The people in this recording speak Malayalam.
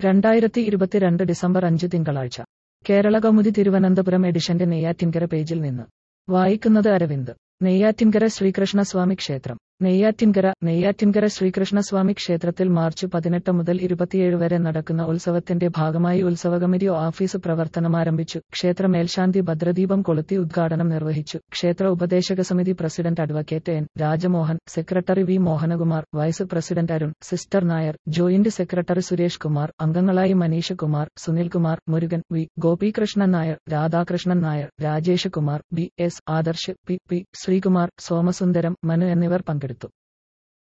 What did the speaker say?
രണ്ടായിരത്തി ഇരുപത്തിരണ്ട് ഡിസംബർ അഞ്ച് തിങ്കളാഴ്ച കേരള കൗമുദി തിരുവനന്തപുരം എഡിഷന്റെ നെയ്യാറ്റിൻകര പേജിൽ നിന്ന് വായിക്കുന്നത് അരവിന്ദ് നെയ്യാറ്റിൻകര ശ്രീകൃഷ്ണസ്വാമി ക്ഷേത്രം നെയ്യാറ്റിൻകര നെയ്യാറ്റിൻകര ശ്രീകൃഷ്ണസ്വാമി ക്ഷേത്രത്തിൽ മാർച്ച് പതിനെട്ട് മുതൽ ഇരുപത്തിയേഴ് വരെ നടക്കുന്ന ഉത്സവത്തിന്റെ ഭാഗമായി ഉത്സവ കമ്മിറ്റി ഓഫീസ് പ്രവർത്തനമാരംഭിച്ചു ക്ഷേത്ര മേൽശാന്തി ഭദ്രദീപം കൊളുത്തി ഉദ്ഘാടനം നിർവഹിച്ചു ക്ഷേത്ര ഉപദേശക സമിതി president advocate N Rajamohan secretary V Mohanakumar vice president Arun sister Nair joint secretary Suresh Kumar അംഗങ്ങളായി Manish Kumar Sunilkumar Murugan V Gopikrishnan Nair Radhakrishnan Nair Rajesh Kumar B S Adarsh P P Sreekumar Somasundaram Manu എന്നിവർ പങ്കെടുത്തു